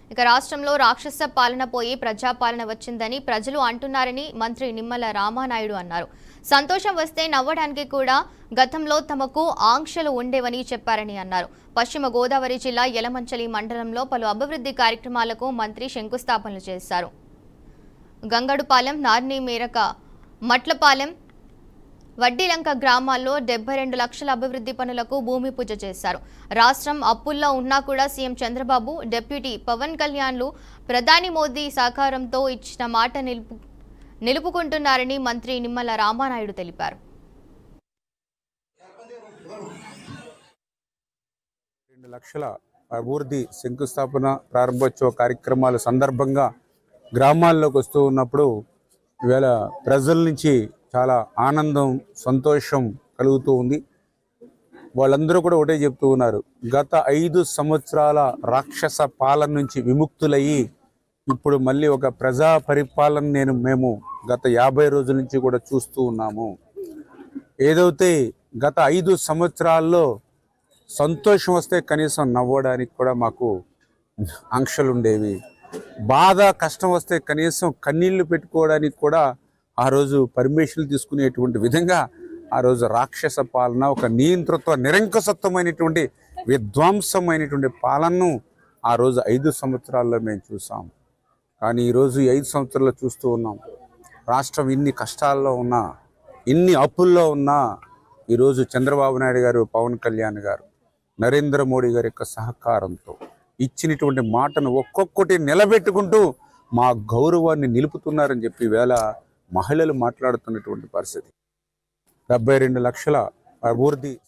ఇక రాష్ట్రంలో రాక్షస పాలన పోయి ప్రజాపాలన వచ్చిందని ప్రజలు అంటున్నారని మంత్రి నిమ్మల రామానాయుడు అన్నారు సంతోషం వస్తే నవ్వడానికి కూడా గతంలో తమకు ఆంక్షలు ఉండేవని చెప్పారని అన్నారు పశ్చిమ గోదావరి జిల్లా యలమంచలి మండలంలో పలు అభివృద్ధి కార్యక్రమాలకు మంత్రి శంకుస్థాపనలు చేశారు గంగడుపాలెం నార్ని మేరక మట్లపాలెం వడ్డీలంక గ్రామాల్లో డెబ్బై రెండు లక్షల అభివృద్ధి పనులకు భూమి పూజ చేశారు రాష్ట్రం అప్పుల్లో ఉన్నా కూడా సీఎం చంద్రబాబు డిప్యూటీ పవన్ కళ్యాణ్లు ప్రధాని మోదీ సహకారంతో ఇచ్చిన మాట నిలుపు నిలుపుకుంటున్నారని మంత్రి నిమ్మల రామానాయుడు తెలిపారు రెండు లక్షల అభివృద్ధి శంకుస్థాపన ప్రారంభోత్సవ కార్యక్రమాల సందర్భంగా గ్రామాల్లోకి వస్తూ ఉన్నప్పుడు ఇవాళ ప్రజల నుంచి చాలా ఆనందం సంతోషం కలుగుతూ ఉంది వాళ్ళందరూ కూడా ఒకటే చెప్తూ ఉన్నారు గత ఐదు సంవత్సరాల రాక్షస పాలన నుంచి విముక్తులయ్యి ఇప్పుడు మళ్ళీ ఒక ప్రజా పరిపాలన నేను మేము గత యాభై రోజుల నుంచి కూడా చూస్తూ ఉన్నాము ఏదైతే గత ఐదు సంవత్సరాల్లో సంతోషం వస్తే కనీసం నవ్వడానికి కూడా మాకు ఆంక్షలు ఉండేవి బాధ కష్టం వస్తే కనీసం కన్నీళ్లు పెట్టుకోవడానికి కూడా ఆ రోజు పర్మిషన్లు తీసుకునేటువంటి విధంగా ఆ రోజు రాక్షస పాలన ఒక నియంతృత్వ నిరంకుశత్వమైనటువంటి విధ్వంసమైనటువంటి పాలనను ఆ రోజు ఐదు సంవత్సరాల్లో మేము చూసాం కానీ ఈరోజు ఈ ఐదు సంవత్సరాల్లో చూస్తూ ఉన్నాం రాష్ట్రం ఇన్ని కష్టాల్లో ఉన్నా ఇన్ని అప్పుల్లో ఉన్నా ఈరోజు చంద్రబాబు నాయుడు గారు పవన్ కళ్యాణ్ గారు నరేంద్ర మోడీ గారి యొక్క సహకారంతో ఇచ్చినటువంటి మాటను ఒక్కొక్కటి నిలబెట్టుకుంటూ మా గౌరవాన్ని నిలుపుతున్నారని చెప్పి వేళ మహిళలు మాట్లాడుతున్నటువంటి పరిస్థితి డెబ్బై రెండు లక్షల అభివృద్ధి